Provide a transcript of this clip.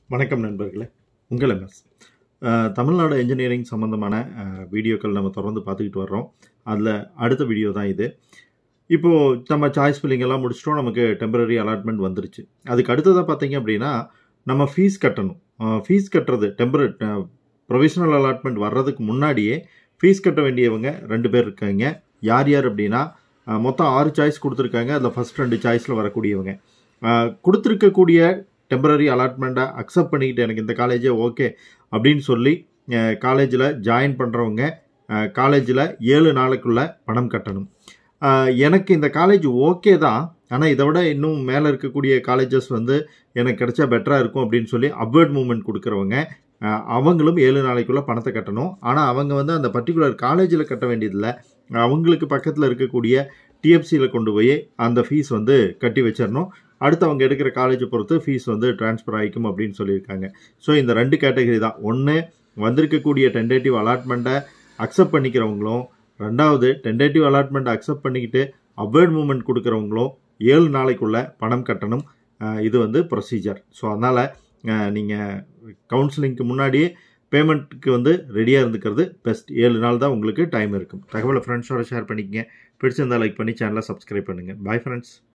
வணக்கம் நண்பர்களே உங்கள் எம்எஸ் தமிழ்நாடு இன்ஜினியரிங் சம்மந்தமான அஹ், வீடியோக்கள் நம்ம தொடர்ந்து பார்த்துக்கிட்டு வர்றோம் அதில் அடுத்த வீடியோ தான் இது இப்போது நம்ம சாய்ஸ் ஃபில்லிங் எல்லாம் முடிச்சிட்டோம் நமக்கு டெம்பரரி அலாட்மெண்ட் வந்துருச்சு அதுக்கு அடுத்ததாக பார்த்தீங்க அப்படின்னா நம்ம ஃபீஸ் கட்டணும் ஃபீஸ் கட்டுறது டெம்பரரி ப்ரொவிஷனல் அலாட்மெண்ட் வர்றதுக்கு முன்னாடியே ஃபீஸ் கட்ட வேண்டியவங்க ரெண்டு பேர் இருக்காங்க யார் யார் அப்படின்னா அஹ், மொத்தம் ஆறு சாய்ஸ் கொடுத்துருக்காங்க அதில் ஃபஸ்ட் ரெண்டு சாய்ஸில் வரக்கூடியவங்க அஹ், கொடுத்துருக்கக்கூடிய டெம்பரரி அலாட்மெண்ட்டை அக்செப்ட் பண்ணிக்கிட்டு எனக்கு இந்த காலேஜே ஓகே அப்படின்னு சொல்லி காலேஜில் ஜாயின் பண்ணுறவங்க காலேஜில் ஏழு நாளுக்குள்ள பணம் கட்டணும் அஹ், எனக்கு இந்த காலேஜ் ஓகே தான் ஆனால் இதை விட இன்னும் மேலே இருக்கக்கூடிய காலேஜஸ் வந்து எனக்கு கிடைச்சா பெட்டராக இருக்கும் அப்படின்னு சொல்லி அப்வர்ட் மூவ்மெண்ட் கொடுக்குறவங்க அஹ், அவங்களும் ஏழு நாளைக்குள்ளே பணத்தை கட்டணும் ஆனால் அவங்க வந்து அந்த பர்டிகுலர் காலேஜில் கட்ட வேண்டியதில்லை அவங்களுக்கு பக்கத்தில் இருக்கக்கூடிய டிஎஃப்சியில் கொண்டு போய் அந்த ஃபீஸ் வந்து கட்டி வச்சிடணும் அடுத்து அவங்க எடுக்கிற காலேஜை பொறுத்து ஃபீஸ் வந்து ட்ரான்ஸ்ஃபர் ஆகிக்கும் அப்படின்னு சொல்லியிருக்காங்க ஸோ இந்த ரெண்டு கேட்டகரி தான் ஒன்று வந்திருக்கக்கூடிய டென்டேட்டிவ் அலாட்மெண்ட்டை அக்செப்ட் பண்ணிக்கிறவங்களும் ரெண்டாவது டென்டேட்டிவ் அலாட்மெண்ட்டை அக்செப்ட் பண்ணிக்கிட்டு அப்வேர்ட் மூவ்மெண்ட் கொடுக்குறவங்களும் ஏழு நாளைக்குள்ள பணம் கட்டணும் அஹ் இது வந்து ப்ரொசீஜர் ஸோ அதனால் நீங்கள் கவுன்சிலிங்க்கு முன்னாடியே பேமெண்ட்டுக்கு வந்து ரெடியாக இருந்துக்கிறது பெஸ்ட் ஏழு நாள் தான் உங்களுக்கு டைம் இருக்கும் தகவலை ஃப்ரெண்ட்ஸோட ஷேர் பண்ணிக்கங்க பிடிச்சிருந்தா லைக் பண்ணி சேனலை சப்ஸ்கிரைப் பண்ணுங்கள் பாய் ஃப்ரெண்ட்ஸ்